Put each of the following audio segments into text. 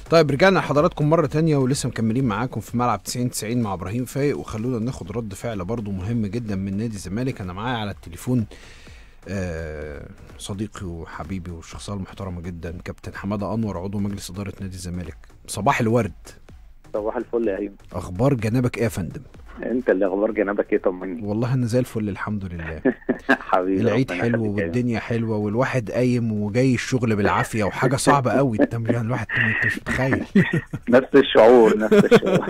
طيب رجعنا لحضراتكم مرة تانية ولسه مكملين معاكم في ملعب 90 90 مع ابراهيم فايق وخلونا ناخد رد فعل برضو مهم جدا من نادي الزمالك انا معايا على التليفون آه، صديقي وحبيبي والشخصية المحترمة جدا كابتن حمادة انور عضو مجلس ادارة نادي الزمالك صباح الورد صباح الفل يا ايمن اخبار جنابك ايه يا فندم انت اللي اخبار جنابك ايه طمني والله انا زي الفل الحمد لله حبيبي العيد ربنا حلو يخليك يا أيمن. والدنيا حلوه والواحد قايم وجاي الشغل بالعافيه وحاجه صعبه قوي انت مش- الواحد انت مش متخيل نفس الشعور نفس الشعور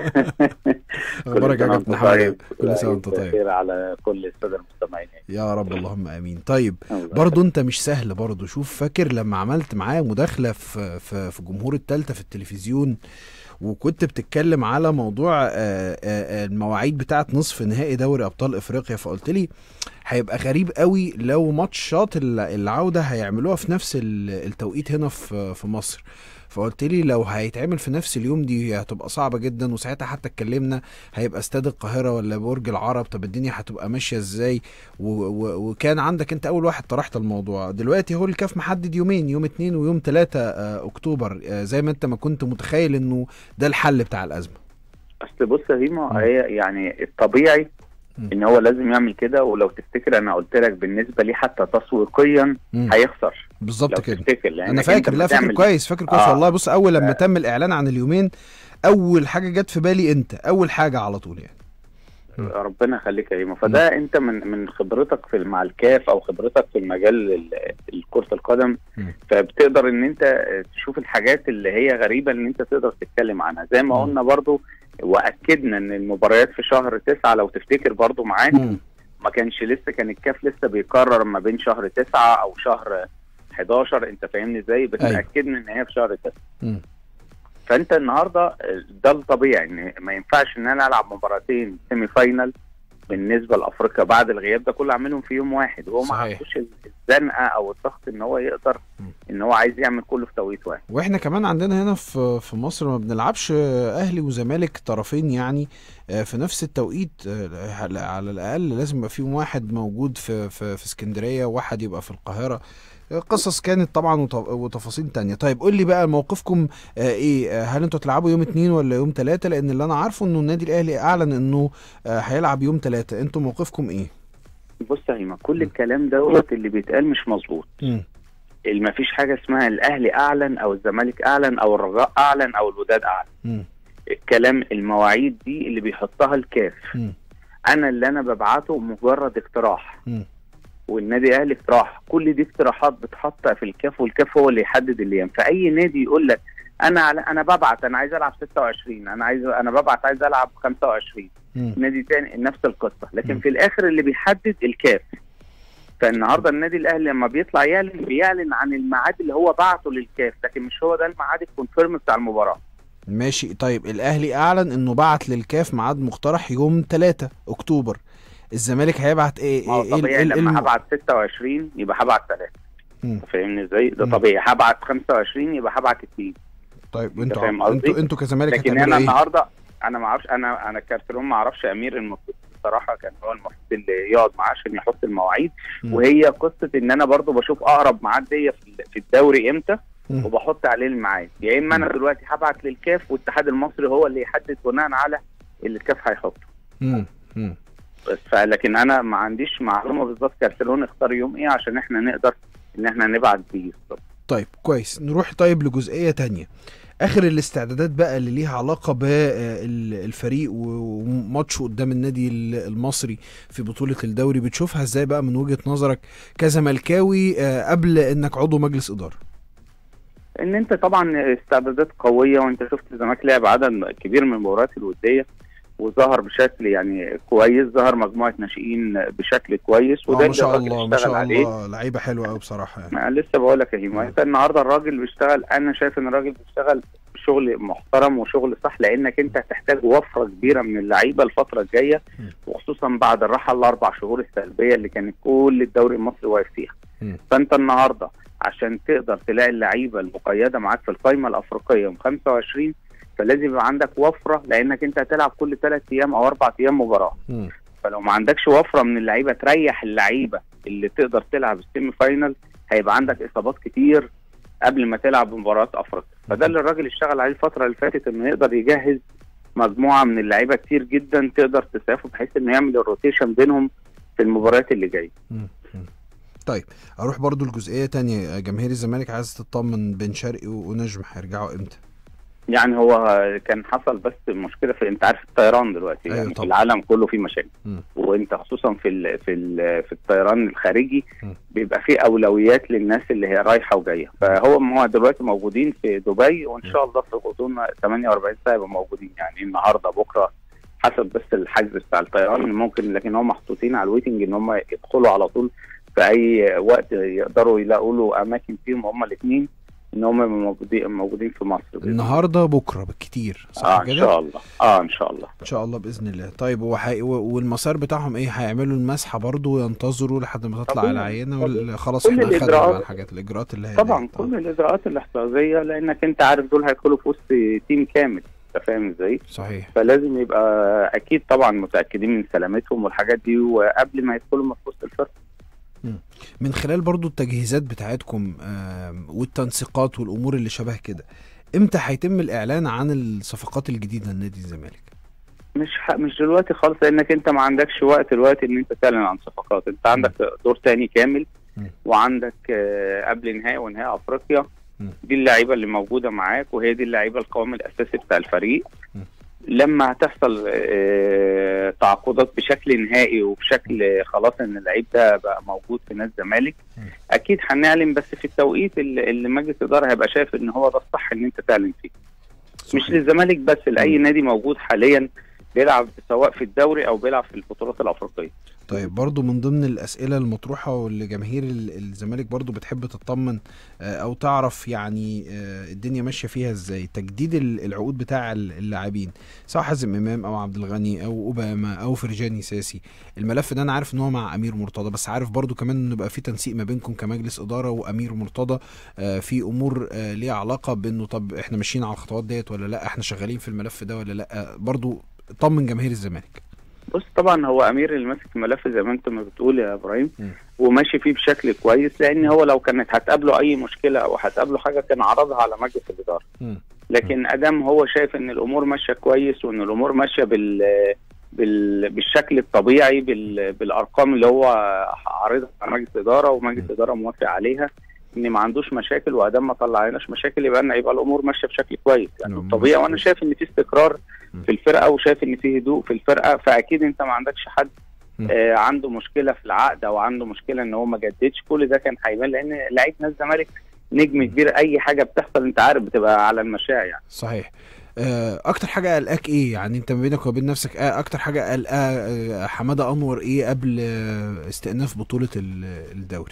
اخبارك يا سنة كابتن وأنت حماده طيب. كل سنه وانت وعيد طيب خير على كل الساده المستمعين يا رب اللهم امين طيب الله برضه انت مش سهل برضه شوف فاكر لما عملت معايا مداخله في في في جمهور التالتة في التلفزيون وكنت بتتكلم على موضوع آه، آه، آه، المواعيد بتاعه نصف نهائي دوري ابطال افريقيا فقلت لي هيبقى غريب قوي لو ماتشات ال- العوده هيعملوها في نفس ال- التوقيت هنا في في مصر فقلت لي لو هيتعمل في نفس اليوم دي هتبقى صعبه جدا وساعتها حتى اتكلمنا هيبقى استاد القاهره ولا برج العرب طب الدنيا هتبقى ماشيه ازاي و و وكان عندك انت اول واحد طرحت الموضوع دلوقتي هو الكاف محدد يومين يوم اتنين ويوم تلاتة آه اكتوبر آه زي ما انت ما كنت متخيل انه ده الحل بتاع الازمه اصل بص يا مم. هيما هي يعني الطبيعي مم. ان هو لازم يعمل كده ولو تفتكر انا قلت لك بالنسبه لي حتى تسويقيا مم. هيخسر بالظبط لو كده تفتكر لأنك انا أنت فاكر لا فاكر بتعمل- كويس فاكر كويس آه. والله بص اول لما آه. تم الاعلان عن اليومين اول حاجه جت في بالي انت اول حاجه على طول يعني مم. ربنا يخليك يا هيما فده انت من من خبرتك في مع الكاف او خبرتك في المجال ال- كره القدم مم. فبتقدر ان انت تشوف الحاجات اللي هي غريبه ان انت تقدر تتكلم عنها زي ما مم. قلنا برضو واكدنا ان المباريات في شهر تسعة لو تفتكر برضو معاك مم. ما كانش لسه كان الكاف لسه بيقرر ما بين شهر تسعة او شهر 11 انت فاهمني ازاي بس أيوة. اكدنا ان هي في شهر تسعة مم. فانت النهارده ده الطبيعي ان ما ينفعش ان انا العب مباراتين سيمي فاينال بالنسبه لافريقيا بعد الغياب ده كله اعملهم في يوم واحد وهو ما صحيح. عندوش الزنقه او الضغط ان هو يقدر مم. ان هو عايز يعمل كله في توقيت واحد واحنا كمان عندنا هنا في في مصر ما بنلعبش اهلي وزمالك طرفين يعني آه، في نفس التوقيت آه، على على الاقل لازم يبقى فيهم واحد موجود في في في اسكندريه وواحد يبقى في القاهره آه، قصص كانت طبعا وت- وتفاصيل تانية طيب قول لي بقى موقفكم آه، ايه آه، هل انتوا تلعبوا يوم اتنين ولا يوم تلاتة لان اللي انا عارفه انه النادي الاهلي اعلن انه آه، هيلعب يوم تلاتة انتوا موقفكم ايه بص يا هيما كل مم. الكلام دوت اللي بيتقال مش مظبوط مم. ما فيش حاجه اسمها الاهلي اعلن او الزمالك اعلن او الرجاء اعلن او الوداد اعلن مم. الكلام المواعيد دي اللي بيحطها الكاف مم. انا اللي انا ببعته مجرد اقتراح مم. والنادي الاهلي اقتراح كل دي اقتراحات بتحط في الكاف والكاف هو اللي يحدد الايام فاي نادي يقول لك انا على انا ببعت انا عايز العب 26 انا عايز انا ببعت عايز العب 25 مم. نادي تاني نفس القصه لكن مم. في الاخر اللي بيحدد الكاف فالنهارده النادي الاهلي لما بيطلع يعلن بيعلن عن الميعاد اللي هو بعته للكاف لكن مش هو ده الميعاد الكونفيرم بتاع المباراه ماشي طيب الاهلي اعلن انه بعت للكاف ميعاد مقترح يوم 3 اكتوبر الزمالك هيبعت ايه ما هو ايه ايه طبيعي ال- ال- لما الم- هبعت 26 يبقى هبعت 3 مم. فاهمني ازاي؟ ده مم. طبيعي هبعت 25 يبقى هبعت 2 طيب أنت انتوا فاهم قصدي؟ انتوا انتوا كزمالك لكن هتعملوا انا ايه النهارده انا ما اعرفش انا انا كارترون ما اعرفش امير المفروض بصراحه كان هو المفروض اللي يقعد معاه عشان يحط المواعيد مم. وهي قصه ان انا برضو بشوف اقرب ميعاد ليا في في الدوري امتى مم. وبحط عليه الميعاد يا اما انا دلوقتي هبعت للكاف والاتحاد المصري هو اللي يحدد بناء على اللي الكاف هيحطه مم. مم. بس فلكن انا ما عنديش معلومه بالظبط كارترون اختار يوم ايه عشان احنا نقدر ان احنا نبعت بيه طيب كويس نروح طيب لجزئيه تانية اخر الاستعدادات بقى اللي ليها علاقه بالفريق وماتشه قدام النادي ال- المصري في بطوله الدوري بتشوفها ازاي بقى من وجهه نظرك كزملكاوي آه، قبل انك عضو مجلس اداره ان انت طبعا استعدادات قويه وانت شفت الزمالك لعب عدد كبير من المباريات الوديه وظهر بشكل يعني كويس ظهر مجموعه ناشئين بشكل كويس اه وده ما اللي شاء الراجل الله ما اشتغل شاء عليه الله لعيبه حلوه قوي بصراحه يعني ما لسه بقول لك يا هيما انت النهارده الراجل بيشتغل انا شايف ان الراجل بيشتغل شغل محترم وشغل صح لانك انت هتحتاج وفره كبيره من اللعيبه الفتره الجايه م. وخصوصا بعد الراحه الاربع شهور السلبيه اللي كانت كل الدوري المصري واقف فيها م. فانت النهارده عشان تقدر تلاقي اللعيبه المقيده معاك في القائمه الافريقيه يوم 25 فلازم يبقى عندك وفره لانك انت هتلعب كل ثلاث ايام او اربع ايام مباراه مم. فلو ما عندكش وفره من اللعيبه تريح اللعيبه اللي تقدر تلعب السيمي فاينل هيبقى عندك اصابات كتير قبل ما تلعب مباراه افريقيا فده اللي الراجل اشتغل عليه الفتره اللي فاتت انه يقدر يجهز مجموعه من اللعيبه كتير جدا تقدر تسافر بحيث انه يعمل الروتيشن بينهم في المباريات اللي جايه مم. مم. طيب اروح برضو لجزئيه تانية جماهير الزمالك عايز تطمن بن شرقي ونجم هيرجعوا امتى يعني هو كان حصل بس مشكله في انت عارف الطيران دلوقتي أيوة يعني في طبعا. العالم كله في مشاكل مم. وانت خصوصا في ال في ال في الطيران الخارجي م. بيبقى في اولويات للناس اللي هي رايحه وجايه فهو هو دلوقتي موجودين في دبي وان شاء الله في غضون 48 ساعه يبقوا موجودين يعني النهارده بكره حسب بس الحجز بتاع الطيران ممكن لكن هم محطوطين على الويتنج ان هم يدخلوا على طول في اي وقت يقدروا يلاقوا له اماكن فيهم هم الاثنين ان هم يبقوا موجودين موجودين في مصر بإذن الله. النهارده بكره بالكتير صح اه ان كده شاء الله اه ان شاء الله ان شاء الله باذن الله طيب وحي... و- والمسار بتاعهم ايه هيعملوا المسحه برضو وينتظروا لحد ما تطلع طبيعي. العينه ولا طبيعي. خلاص كل احنا خدنا الإجراءات- بقى الحاجات الاجراءات اللي هي طبعا ديت. كل الاجراءات الاحترازيه لانك انت عارف دول هيدخلوا في وسط تيم كامل انت فاهم ازاي؟ صحيح فلازم يبقى اكيد طبعا متاكدين من سلامتهم والحاجات دي وقبل ما يدخلوا في وسط الفرق من خلال برضو التجهيزات بتاعتكم آم، والتنسيقات والامور اللي شبه كده امتى هيتم الاعلان عن الصفقات الجديده لنادي الزمالك مش ح... مش دلوقتي خالص لانك انت ما عندكش وقت دلوقتي ان انت تعلن عن صفقات انت عندك دور تاني كامل مم. وعندك آه، قبل نهائي ونهائي افريقيا مم. دي اللعيبه اللي موجوده معاك وهي دي اللعيبه القوام الاساسي بتاع الفريق مم. لما هتحصل آه، تعاقدات بشكل نهائي وبشكل خلاص ان اللعيب ده بقى موجود في نادي الزمالك مم. اكيد هنعلن بس في التوقيت اللي اللي مجلس الاداره هيبقى شايف ان هو ده الصح ان انت تعلن فيه مش صحيح. للزمالك بس لاي نادي موجود حاليا بيلعب سواء في الدوري او بيلعب في البطولات الافريقيه طيب برضو من ضمن الأسئلة المطروحة واللي جماهير ال- الزمالك برضو بتحب تطمن آه، أو تعرف يعني آه، الدنيا ماشية فيها إزاي تجديد ال- العقود بتاع ال- اللاعبين سواء حازم إمام أو عبد الغني أو أوباما أو فرجاني ساسي الملف ده أنا عارف إن هو مع أمير مرتضى بس عارف برضو كمان إنه يبقى في تنسيق ما بينكم كمجلس إدارة وأمير مرتضى آه، في أمور آه، ليها علاقة بإنه طب إحنا ماشيين على الخطوات ديت ولا لأ إحنا شغالين في الملف ده ولا لأ برضو طمن جماهير الزمالك بص طبعا هو امير اللي ماسك الملف زي ما انت ما بتقول يا ابراهيم م. وماشي فيه بشكل كويس لان هو لو كانت هتقابله اي مشكله او هتقابله حاجه كان عرضها على مجلس الاداره مم. لكن ادام هو شايف ان الامور ماشيه كويس وان الامور ماشيه بال بال بالشكل الطبيعي بال بالارقام اللي هو عارضها على مجلس الاداره ومجلس م. الاداره موافق عليها ان ما عندوش مشاكل وادام ما طلعناش مشاكل يبقى يبقى الامور ماشيه بشكل كويس يعني نعم، طبيعي ماشي وانا كويس. شايف ان في استقرار م. في الفرقه وشايف ان في هدوء في الفرقه فاكيد انت ما عندكش حد م. آه عنده مشكله في العقد او عنده مشكله ان هو ما جددش كل ده كان هيبان لان لعيب نادي الزمالك نجم كبير اي حاجه بتحصل انت عارف بتبقى على المشاع يعني صحيح آه، اكتر حاجه قلقاك ايه يعني انت ما بينك وبين نفسك آه، اكتر حاجه قلقاه آه، حماده انور ايه قبل آه، استئناف بطوله ال- الدوري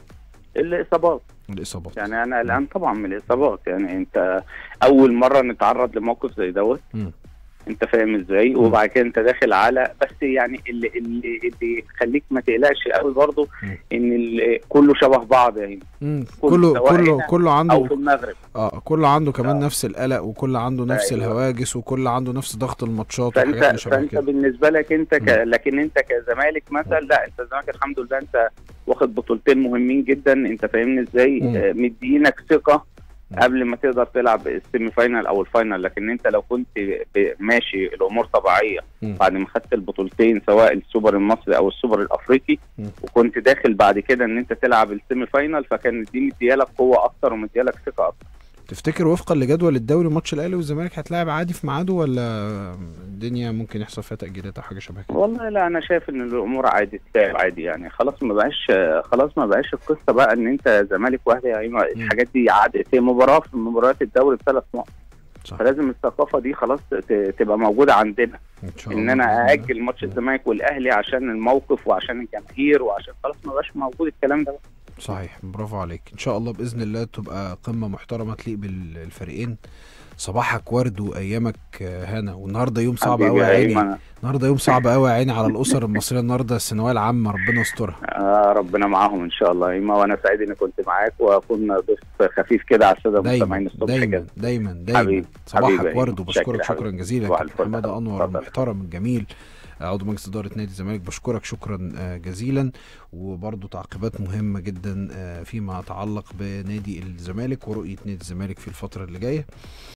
الاصابات الاصابات يعني انا قلقان طبعا من الاصابات يعني انت اول مره نتعرض لموقف زي دوت مم. انت فاهم ازاي وبعد كده انت داخل على بس يعني اللي اللي اللي يخليك ما تقلقش قوي برضه مم. ان ال- كله شبه بعض يعني مم. كل- كله سواء كله هنا كله او عنده في المغرب اه كله عنده كمان آه. نفس القلق وكله عنده نفس أيوة. الهواجس وكله عنده نفس ضغط الماتشات والحاجات فانت اللي شبه فانت كده بالنسبه لك انت ك... مم. لكن انت كزمالك مثلا لا انت الزمالك الحمد لله انت واخد بطولتين مهمين جدا انت فاهمني ازاي مم. آه، مدينك ثقه مم. قبل ما تقدر تلعب السيمي فاينال او الفاينال لكن انت لو كنت ب- ماشي الامور طبيعيه مم. بعد ما خدت البطولتين سواء السوبر المصري او السوبر الافريقي مم. وكنت داخل بعد كده ان انت تلعب السيمي فاينال فكان دي مديالك قوه اكتر ومديالك ثقه اكتر تفتكر وفقا لجدول الدوري ماتش الاهلي والزمالك هتلاعب عادي في ميعاده ولا الدنيا ممكن يحصل فيها تاجيلات او حاجه شبه كده والله لا انا شايف ان الامور عادي تتلعب عادي يعني خلاص ما بقاش خلاص ما بقاش القصه بقى ان انت زمالك واهلي يعني الحاجات دي عادت هي مباراه في مباريات الدوري بثلاث نقط صح فلازم الثقافه دي خلاص ت- تبقى موجوده عندنا ان شاء ان الله انا بإذن الله. ااجل ماتش الزمالك والاهلي عشان الموقف وعشان الجماهير وعشان خلاص ما بقاش موجود الكلام ده صحيح برافو عليك ان شاء الله باذن الله تبقى قمه محترمه تليق بالفريقين صباحك ورد وايامك آه، هنا والنهارده يوم صعب حبيبي قوي يا يا عيني أيمن. النهارده يوم صعب قوي يا عيني على الاسر المصريه النهارده الثانويه العامه ربنا يسترها آه ربنا معاهم ان شاء الله ايما وانا سعيد اني كنت معاك واكون ضيف خفيف كده على الساده دايما المستمعين الصبح دايما كده دايما دايما حبيبي، صباحك حبيبي يا ورد أيمن. وبشكرك شكرا شكرا حبيبي. جزيلا صباح كابتن الفل. حماده انور اتفضل. المحترم الجميل عضو مجلس اداره نادي الزمالك بشكرك شكرا آه، جزيلا وبرضه تعقيبات مهمه جدا آه، فيما يتعلق بنادي الزمالك ورؤيه نادي الزمالك في الفتره اللي جايه